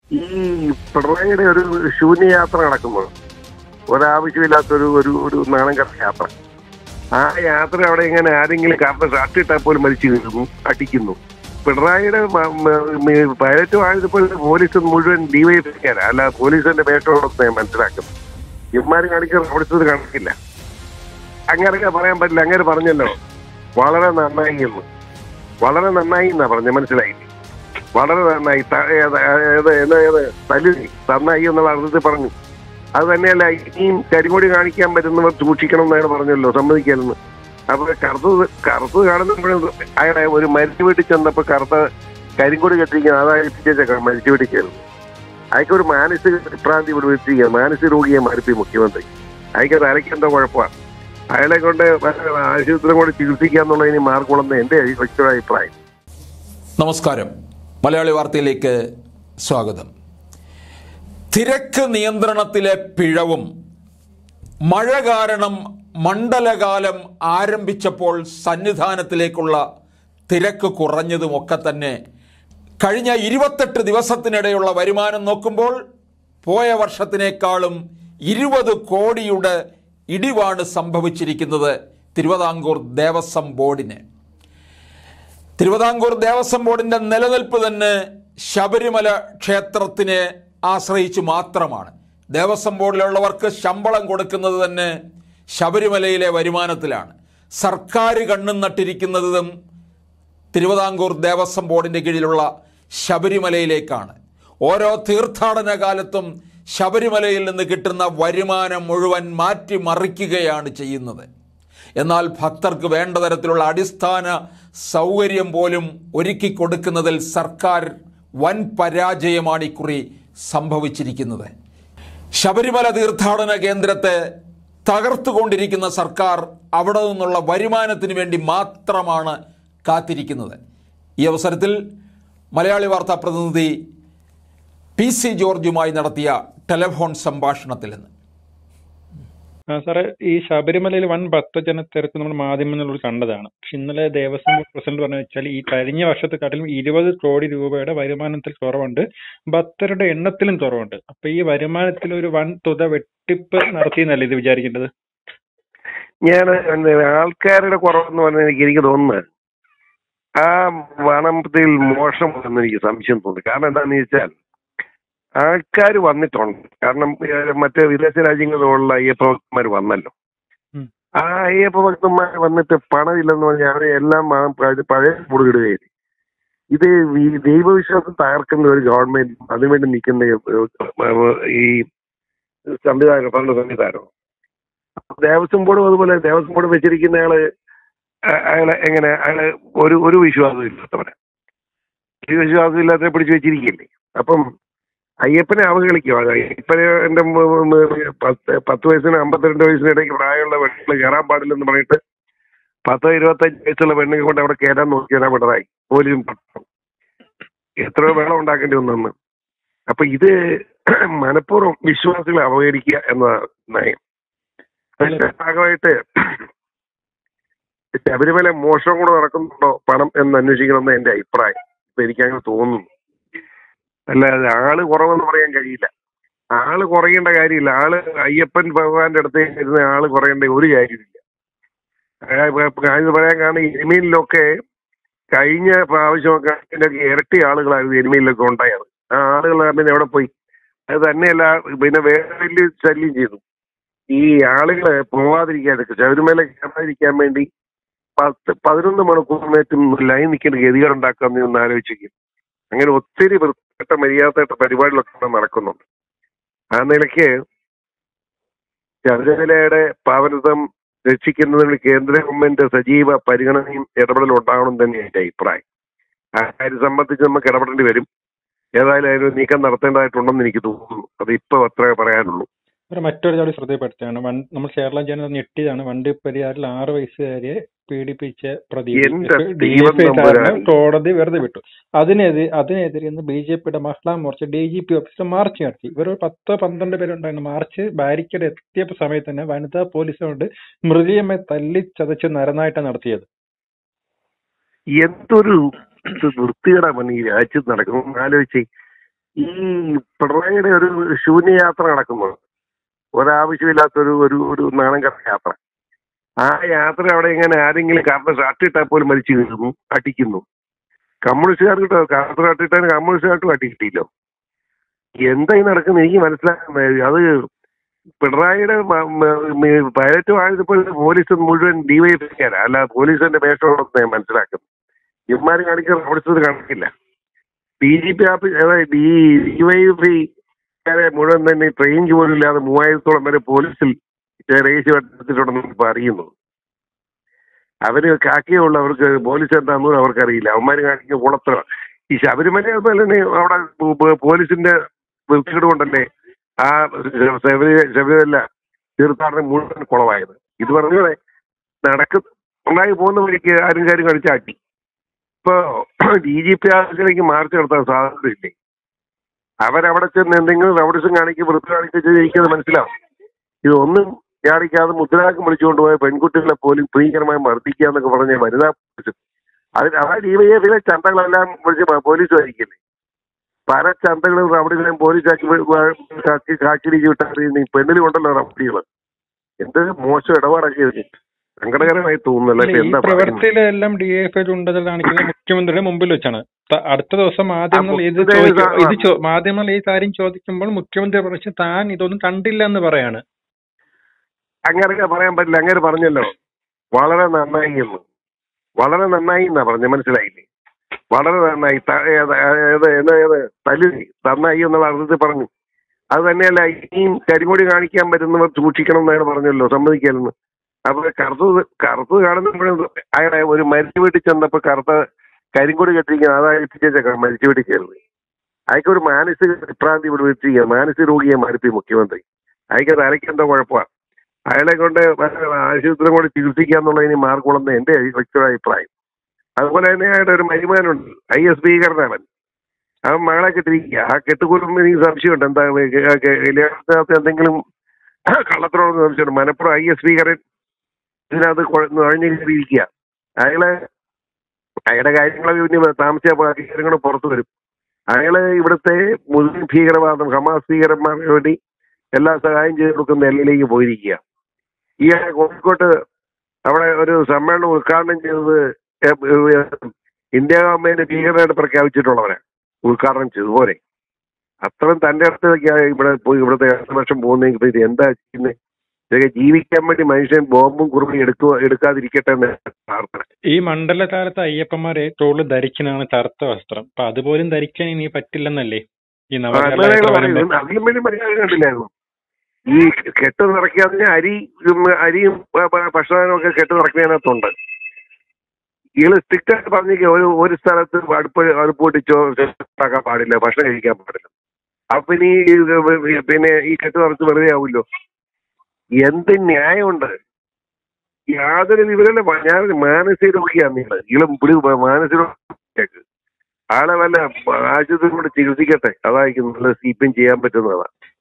ഈ പിണറായിയുടെ ഒരു ശൂന്യയാത്ര നടക്കുമ്പോൾ ഒരാവശ്യമില്ലാത്തൊരു ഒരു ഒരു നാണം കെട്ട യാത്ര ആ യാത്ര അവിടെ ഇങ്ങനെ ആരെങ്കിലും കാരണം ഷർട്ടിട്ടാൽ പോലും മരിച്ചു വീഴുന്നു അടിക്കുന്നു പിണറായിയുടെ പൈലറ്റ് വാങ്ങിയപ്പോൾ പോലീസ് മുഴുവൻ ഡിവൈഎഫ്ഐക്കാരാ അല്ല പോലീസിന്റെ വേഷമുള്ളതെന്ന് ഞാൻ മനസ്സിലാക്കുന്നു ഇവന്മാര് കാണിക്കുന്ന അവിടുത്തത് കണക്കില്ല അങ്ങനെയൊക്കെ പറയാൻ പറ്റില്ല അങ്ങനെ പറഞ്ഞല്ലോ വളരെ നന്നായി എന്ന് വളരെ നന്നായി എന്നാ പറഞ്ഞ മനസ്സിലായി വളരെ നന്നായി ത- ഏത് ഏത് ഏത് ഏത് തല്ലി നന്നായി എന്നുള്ള അർത്ഥത്തിൽ പറഞ്ഞു അത് തന്നെയല്ല ഇനിയും കരിമൊഴി കാണിക്കാൻ പറ്റുന്നവർ സൂക്ഷിക്കണം എന്നയാൾ പറഞ്ഞല്ലോ സമ്മതിക്കലെന്ന് അപ്പൊ കറുത്തത് കറുത്തത് കാണുമ്പോഴും അയാളെ ഒരു മരിച്ചു വീട്ടിൽ ചെന്നപ്പോ കറുത്ത കരിങ്കൊടി കെട്ടിരിക്കുന്നത് അതായത് എത്തിച്ചേക്കാം മരിച്ചു വീട്ടിൽ കയറുന്നു അയക്ക് ഒരു മാനസിക വിഭ്രാന്തി പിടിപ്പിച്ചിരിക്കുക മാനസിക രോഗിയെ മരിപ്പി മുഖ്യമന്ത്രി അയക്ക് തലയ്ക്ക് എന്തോ കുഴപ്പമാണ് അയാളെ കൊണ്ട് ആശുപത്രി കൊണ്ട് ചികിത്സിക്കുക എന്നുള്ളതിന് മാർക്കുള്ളെന്ന് എന്റെ വ്യക്തിയുടെ അഭിപ്രായം നമസ്കാരം മലയാളി വാർത്തയിലേക്ക് സ്വാഗതം തിരക്ക് നിയന്ത്രണത്തിലെ പിഴവും മഴ കാരണം മണ്ഡലകാലം ആരംഭിച്ചപ്പോൾ സന്നിധാനത്തിലേക്കുള്ള തിരക്ക് കുറഞ്ഞതുമൊക്കെ തന്നെ കഴിഞ്ഞ ഇരുപത്തെട്ട് ദിവസത്തിനിടെയുള്ള വരുമാനം നോക്കുമ്പോൾ പോയ വർഷത്തിനേക്കാളും ഇരുപത് കോടിയുടെ ഇടിവാണ് സംഭവിച്ചിരിക്കുന്നത് തിരുവിതാംകൂർ ദേവസ്വം ബോർഡിന് തിരുവിതാംകൂർ ദേവസ്വം ബോർഡിന്റെ നിലനിൽപ്പ് തന്നെ ശബരിമല ക്ഷേത്രത്തിനെ ആശ്രയിച്ച് മാത്രമാണ് ദേവസ്വം ബോർഡിലുള്ളവർക്ക് ശമ്പളം കൊടുക്കുന്നത് തന്നെ ശബരിമലയിലെ വരുമാനത്തിലാണ് സർക്കാർ കണ്ണും നട്ടിരിക്കുന്നതും തിരുവിതാംകൂർ ദേവസ്വം ബോർഡിന്റെ കീഴിലുള്ള ശബരിമലയിലേക്കാണ് ഓരോ തീർത്ഥാടന കാലത്തും ശബരിമലയിൽ നിന്ന് കിട്ടുന്ന വരുമാനം മുഴുവൻ മാറ്റിമറിക്കുകയാണ് ചെയ്യുന്നത് എന്നാൽ ഭക്തർക്ക് വേണ്ട തരത്തിലുള്ള അടിസ്ഥാന സൗകര്യം പോലും ഒരുക്കി കൊടുക്കുന്നതിൽ സർക്കാർ വൻ പരാജയമാണ് ഇക്കുറി സംഭവിച്ചിരിക്കുന്നത് ശബരിമല തീർത്ഥാടന കേന്ദ്രത്തെ തകർത്തുകൊണ്ടിരിക്കുന്ന സർക്കാർ അവിടെ നിന്നുള്ള വരുമാനത്തിന് വേണ്ടി മാത്രമാണ് കാത്തിരിക്കുന്നത് ഈ അവസരത്തിൽ മലയാളി വാർത്താ പ്രതിനിധി പി സി ജോർജുമായി നടത്തിയ ടെലിഫോൺ സംഭാഷണത്തിൽ നിന്ന് ആ സാറേ ഈ ശബരിമലയിൽ വൻ ഭക്തജന തിരക്ക് നമ്മൾ മാധ്യമങ്ങളിൽ കണ്ടതാണ് പക്ഷെ ഇന്നലെ ദേവസ്വം ബോർഡ് പ്രസിഡന്റ് പറഞ്ഞു വെച്ചാൽ ഈ കഴിഞ്ഞ വർഷത്തെക്കാട്ടിലും ഇരുപത് കോടി രൂപയുടെ വരുമാനത്തിൽ കുറവുണ്ട് ഭക്തരുടെ എണ്ണത്തിലും കുറവുണ്ട് അപ്പൊ ഈ വരുമാനത്തിൽ ഒരു വൻ തുക വെട്ടിപ്പ് നടത്തിയെന്നല്ലേ ഇത് വിചാരിക്കേണ്ടത് ഞാൻ ആൾക്കാരുടെ കുറവെന്ന് പറഞ്ഞാൽ എനിക്ക് എനിക്ക് തോന്നുന്നത് ആ വനത്തിൽ മോശം എന്ന് എനിക്ക് സംശയം തോന്നുന്നു കാരണം എന്താണെന്ന് ചോദിച്ചാൽ ആൾക്കാർ വന്നിട്ടുണ്ട് കാരണം ഏഹ്, മറ്റ് വിദേശ രാജ്യങ്ങളിലുള്ള അയ്യപ്പ ഭക്തന്മാർ വന്നല്ലോ ഉം. ആ അയ്യപ്പ ഭക്തന്മാർ വന്നിട്ട് പണമില്ലെന്ന് പറഞ്ഞാൽ അവരെ എല്ലാം ആ പഴയ- പഴയ മുടുകിടുകയായി ഇത് ഈ ദൈവവിശ്വാസം തകർക്കുന്ന ഒരു ഗവൺമെന്റ് അതിനുവേണ്ടി നിൽക്കുന്ന ഏഹ്, ഈ സംവിധാനം ഭരണ സംവിധാനം ദേവസ്വം ബോർഡും അതുപോലെ ദേവസ്വം ബോർഡ് വെച്ചിരിക്കുന്ന ആള് അ- അയാളെ എങ്ങനെ അയാള് ഒരു ഒരു വിശ്വാസവും ഇല്ലാത്തവനെ ഒരു വിശ്വാസം ഇല്ലാത്ത പിടിച്ചു വെച്ചിരിക്കില്ലേ അപ്പം അയ്യപ്പനെ അവഹേളിക്കുക അയ്യപ്പനെ എന്റെ മ- മ- പത്ത് പത്ത് വയസ്സിന് അമ്പത്തിരണ്ട് വയസ്സിന് ഇടയ്ക്ക് പ്രായമുള്ള പെണ്ണുങ്ങൾ കയറാൻ പാടില്ലെന്ന് പറഞ്ഞിട്ട് പത്ത് ഇരുപത്തഞ്ച് വയസ്സുള്ള പെണ്ണുങ്ങൾ കൊണ്ട് അവിടെ കയറാൻ നോക്കിയാൽ പിണറായി പോലീസും പട്ടണം എത്രയോ വെള്ളം ഉണ്ടാക്കേണ്ടി വന്നെന്ന് അപ്പൊ ഇത് മനഃപൂർവ്വം വിശ്വാസികളെ അവഹേളിക്കുക എന്ന നയം അതിന്റെ ഭാഗമായിട്ട് ശബരിമല മോഷണം കൂടെ നടക്കുന്നുണ്ടോ പണം എന്ന് അന്വേഷിക്കണമെന്ന് എന്റെ അഭിപ്രായം ഇപ്പൊ എനിക്ക് അങ്ങനെ തോന്നുന്നു അല്ലാതെ ആള് കുറവെന്ന് പറയാൻ കഴിയില്ല ആള് കുറയേണ്ട കാര്യമില്ല ആള് അയ്യപ്പൻ ഭഗവാന്റെ അടുത്ത് ഇരുന്ന ആള് കുറയേണ്ട ഒരു കാര്യമില്ല ഇത് പറയാൻ കാരണം എരുമീനിലൊക്കെ കഴിഞ്ഞ പ്രാവശ്യമൊക്കെ അതിന്റെയൊക്കെ ഇരട്ടി ആളുകളായിരുന്നു എരുമീനിലൊക്കെ ഉണ്ടായത് ആ ആളുകൾ പിന്നെ എവിടെ പോയി അത് തന്നെയല്ല പിന്നെ വേറെ വലിയ ശല്യം ചെയ്തു ഈ ആളുകളെ പോവാതിരിക്കാൻ ശബരിമല കയറാതിരിക്കാൻ വേണ്ടി പത്ത് പതിനൊന്ന് മണിക്കൂറിനേറ്റും ലൈൻ നിൽക്കേണ്ട ഗതികൾ ഉണ്ടാക്കാന്ന് ഒന്ന് ആലോചിക്കും അങ്ങനെ ഒത്തിരി വൃത്തികെട്ട മര്യാദപ്പെട്ട പരിപാടികളൊക്കെ ഇവിടെ നടക്കുന്നുണ്ട് ആ നിലയ്ക്ക് ശബരിമലയുടെ പാവനത്വം രക്ഷിക്കുന്നതിന് കേന്ദ്ര ഗവൺമെന്റ് സജീവ പരിഗണനയും ഇടപെടലും ഉണ്ടാവണം തന്നെ എന്റെ അഭിപ്രായം ആ കാര്യം സംബന്ധിച്ച് നമുക്ക് ഇടപെടേണ്ടി വരും ഏതായാലും അതിനൊരു നീക്കം നടത്തേണ്ടതായിട്ടുണ്ടെന്ന് എനിക്ക് തോന്നുന്നു അത് ഇപ്പൊ അത്രേ പറയാനുള്ളൂ ഒരു മറ്റൊരു ജോലി ശ്രദ്ധപ്പെടുത്തുകയാണ് വൺ നമ്മൾ കേരള ജനത ഞെട്ടിയതാണ് വണ്ടിപ്പെരിയാറിൽ ആറ് വയസ്സുകാരിയെ പീഡിപ്പിച്ച പ്രതി എന്റെ ഡി ദൈവം എഫ് ഐ തമ്പുരാനെ. കോടതി വെറുതെ വിട്ടു അതിനെതിരെ അതിനെതിരെ ഇന്ന് ബി ജെ പിയുടെ Mahila Morcha D G P ഓഫീസിൽ മാർച്ച് നടത്തി ഇവർ ഒരു പത്ത് പന്ത്രണ്ട് പേരുണ്ടായിരുന്നു മാർച്ച് ബാരിക്കേഡ് എത്തിയ സമയത്ത് തന്നെ വനിതാ പോലീസ് കൊണ്ട് മൃതിയമ്മയെ തല്ലി ചതച്ച് നരനായിട്ടാണ് നടത്തിയത് എന്തൊരു ഇത് വൃത്തികേടാ മണി ഈ രാജ്യത്ത് നടക്കുന്നു ആലോചിച്ച് ഈ പിണറായിയുടെ ഒരു ശൂന്യയാത്ര നടക്കുന്നു ഒരാവശ്യമില്ലാത്തൊരു ഒരു ഒരു നാണം കെട്ട യാത്ര ആ യാത്ര അവിടെ ഇങ്ങനെ ആരെങ്കിലും കാരണം ഷർട്ടിട്ടാൽ പോലും മരിച്ചു വീഴുന്നു അടിക്കുന്നു കമ്മ്യൂണിസ്റ്റുകാർക്ക് കിട്ടോ കറുത്ത ഷർട്ടിട്ടാൽ കമ്മ്യൂണിസ്റ്റുകാർക്ക് അടി കിട്ടിയില്ലോ എന്തായി നടക്കുന്നത് എനിക്ക് മനസ്സിലാക്കുന്നത് അത് പിണറായിയുടെ പൈലറ്റ് വാഴപ്പോൾ പോലീസ് മുഴുവൻ ഡിവൈഎഫ്ഐക്കാരാ അല്ല പോലീസിന്റെ വേഷമുണ്ടെന്ന് ഞാൻ മനസ്സിലാക്കുന്നു ഇവന്മാര് കാണിക്കുന്ന റോഡ്സ് കണക്കില്ല ഡി ജി പി ആപ്പ് ഈ ഡിവൈഎഫ്ഐ മുഴുവൻ തന്നെ ട്രെയിൻ പോലും ഇല്ലാതെ മൂവായിരത്തോളം വരെ പോലീസിൽ രേസ് എടുത്തിട്ടുണ്ടെന്ന് ഇപ്പൊ അറിയുന്നു അവര് കാക്കിയുള്ള അവർക്ക് പോലീസ് എന്താണെന്നും അവർക്കറിയില്ല അവന്മാര് കാണിക്കുന്ന കുളത്ര ഈ ശബരിമല അതുപോലെ തന്നെ അവിടെ പോ- പോ- പോലീസിന്റെ വൃത്തികേട് കൊണ്ടല്ലേ ആ ശബരി ശബരിമല തീർത്ഥാടനം മുഴുവൻ കുളമായത് ഇത് പറഞ്ഞോടെ നടക്കും ഉണ്ടായി പോകുന്ന വഴിക്ക് ആരും കാര്യം കളിച്ചാട്ടി ഇപ്പൊ ഡി ജി പി ആവശ്യത്തിലേക്ക് മാർച്ച് നടത്താൻ സാധ്യതയില്ലേ അവരവിടെ ചെന്ന് എന്തെങ്കിലും റൗഡിസം കാണിക്കുക വൃത്തി കാണിക്കുക ജയിക്കുന്നത് മനസ്സിലാവും ഇതൊന്നും യാടിക്കാതെ മുദ്രാക്കം വിളിച്ചുകൊണ്ട് പോയ പെൺകുട്ടികളെ പോലും ഭീകരമായി മർദ്ദിക്കുക എന്നൊക്കെ പറഞ്ഞ വനിതാ പോലീസ് അതിന് ആ ഡിവൈഎഫിലെ ചന്തകളെല്ലാം വിളിച്ച് പോലീസ് വഹിക്കില്ലേ പല ചന്തകളും റൗഡികളെയും പോലീസാക്കി വി- വ- കാക്കി കാക്കിടിച്ച് വിട്ടാൽ ഈ പെണ്ണിലും ഉണ്ടല്ലോ റൗഡികൾ എന്ത് മോശം ഇടപാടൊക്കെ ഇത്. സങ്കടകരമായി തോന്നുന്നല്ലോ അല്ല, ഇപ്പൊ ഈ എന്താ പറയുന്നത് പ്രവൃത്തിയിലെല്ലാം ഡി എഫ് ഐ ഉണ്ടെന്ന് കാണിക്കുന്നത് മുഖ്യമന്ത്രിയുടെ മുമ്പിൽ വെച്ചാണ് ത- അടുത്ത ദിവസം മാധ്യമങ്ങൾ ഇത് മുഖ്യമന്ത്രി ചോദിക്കും ആ- ഇത് ചോ- മാധ്യമങ്ങൾ ഈ കാര്യം ചോദിക്കുമ്പോൾ മുഖ്യമന്ത്രി പറഞ്ഞു താൻ ഇതൊന്നും കണ്ടില്ല എന്ന് പറയാണ് അങ്ങനെയൊക്കെ പറയാൻ പറ്റില്ല അങ്ങനെ പറഞ്ഞല്ലോ വളരെ നന്നായി എന്ന് വളരെ നന്നായി എന്നാ പറഞ്ഞ മനസ്സിലായില്ലേ വളരെ നന്നായി ത- ഏത് ഏത് ഏത് ഏത് തല്ലി നന്നായി എന്നുള്ള അർത്ഥത്തിൽ പറഞ്ഞു അത് തന്നെയല്ല ഇനിയും കരിമൊഴി കാണിക്കാൻ പറ്റുന്നവർ സൂക്ഷിക്കണം എന്നാണ് പറഞ്ഞല്ലോ സമ്മതിക്കലെന്ന് അപ്പൊ കറുത്തത് കറുത്തത് കാണുമ്പോഴും അയാളെ ഒരു മരിച്ചു വീട്ടിൽ ചെന്നപ്പോ കറുത്ത കരിങ്കൊടി കെട്ടിരിക്കുന്നത് അതായത് മരിച്ചു വീട്ടിൽ കയറുന്നത് അയാൾക്ക് ഒരു മാനസിക വിഭ്രാന്തി ഇവിടെ വെച്ചിരിക്കുക മാനസിക രോഗിയെ മരുപ്പി മുഖ്യമന്ത്രി അയാൾക്ക് തലയ്ക്കെന്തോ കുഴപ്പമാണ് അയാളെ കൊണ്ട് ആശുപത്രി കൊണ്ട് ചികിത്സിക്കാന്നുള്ളതിന് മാർക്കുള്ളെന്ന് എന്റെ വ്യക്തിയുടെ അഭിപ്രായം അതുപോലെ തന്നെ അയാളുടെ ഒരു മരുമാനുണ്ട് ഐ എസ് ഭീകരനാവൻ അവൻ മകളെ കെട്ടിരിക്കുക ആ കെട്ടുകൂടുമ്പോൾ എനിക്ക് സംശയമുണ്ട് എന്താ കല്യാണത്തിനകത്ത് എന്തെങ്കിലും കള്ളത്തിനോട് സംശയമുണ്ട് മലപ്പുറം ഐ എസ് ഭീകരൻ ഇതിനകത്ത് കുഴ- നുഴഞ്ഞു കയറിയിരിക്കുക അയാളെ അയാളുടെ കാര്യങ്ങളൊക്കെ ഇനി താമസിച്ച കാര്യങ്ങളും പുറത്തു വരും അയാള് ഇവിടുത്തെ മുസ്ലിം ഭീകരവാദം ഹമാസ് ഭീകരന്മാർക്ക് വേണ്ടി എല്ലാ സഹായം ചെയ്ത് കൊടുക്കുന്ന എല്ലിലേക്ക് പോയിരിക്കുക ഈ കോഴിക്കോട്ട് അവിടെ ഒരു സമ്മേളനം ഉദ്ഘാടനം ചെയ്തത് എ- എ- ഇന്ത്യ ഗവൺമെന്റ് ഭീകരമായിട്ട് പ്രഖ്യാപിച്ചിട്ടുള്ളവരെ ഉദ്ഘാടനം ചെയ്തു പോരെ അത്രയും തന്റെ അടുത്തൊക്കെയാണ് ഇവിടെ പോയി ഇവിടുത്തെ വർഷം പോകുന്നെങ്കിൽ ഇപ്പൊ ഇത് എന്താ ചെയ്യുന്നത് ഇതൊക്കെ ജീവിക്കാൻ വേണ്ടി മനുഷ്യൻ ബോംബും കുറുമി എടുക്കുക എടുക്കാതിരിക്കട്ടെ എന്ന് പ്രാർത്ഥന ഈ മണ്ഡലകാലത്ത് അയ്യപ്പന്മാരെ തോളിൽ ധരിക്കുന്നതാണ് കറുത്ത വസ്ത്രം അപ്പൊ അതുപോലും ധരിക്കാൻ ഇനി പറ്റില്ലെന്നല്ലേ ഈ ആ, എന്നാണ് നവകേരള അയാൾ വരുമ്പോ പറയുന്നത്. അതിലും വലിയ മര്യാദ കണ്ടില്ലായിരുന്നു ഈ കെട്ട് നിറയ്ക്കാതെ അരി ഉം, അരിയും പ- പ- ഭക്ഷണവും ഒക്കെ കെട്ട് നിറയ്ക്കുന്നതിനകത്തുണ്ട് ഇയാള് സ്ട്രിക്റ്റ് ആയിട്ട് പറഞ്ഞേക്കുക ഒരു ഒരു സ്ഥലത്ത് അടുപ്പ് അടുപ്പ് പൊട്ടിച്ചോ ഉണ്ടാക്കാൻ പാടില്ല ഭക്ഷണം കഴിക്കാൻ പാടില്ല അപ്പൊ പിന്നെ ഈ ഇത് പിന്നെ ഈ കെട്ട് നിറച്ച് വെറുതെ ആവുമല്ലോ എന്ത് ന്യായമുണ്ട് യാതൊരു വിവരമില്ല ഞാൻ മാനസിക രോഗിയാണ് നിങ്ങൾ ഇളം പിടി മാനസിക രോഗിയാക്ക് ആളെ വല്ല ആശുപത്രി കൊണ്ട് ചികിത്സിക്കട്ടെ അതായിരിക്കും നല്ല സി പി എം ചെയ്യാൻ പറ്റുന്നതാണ്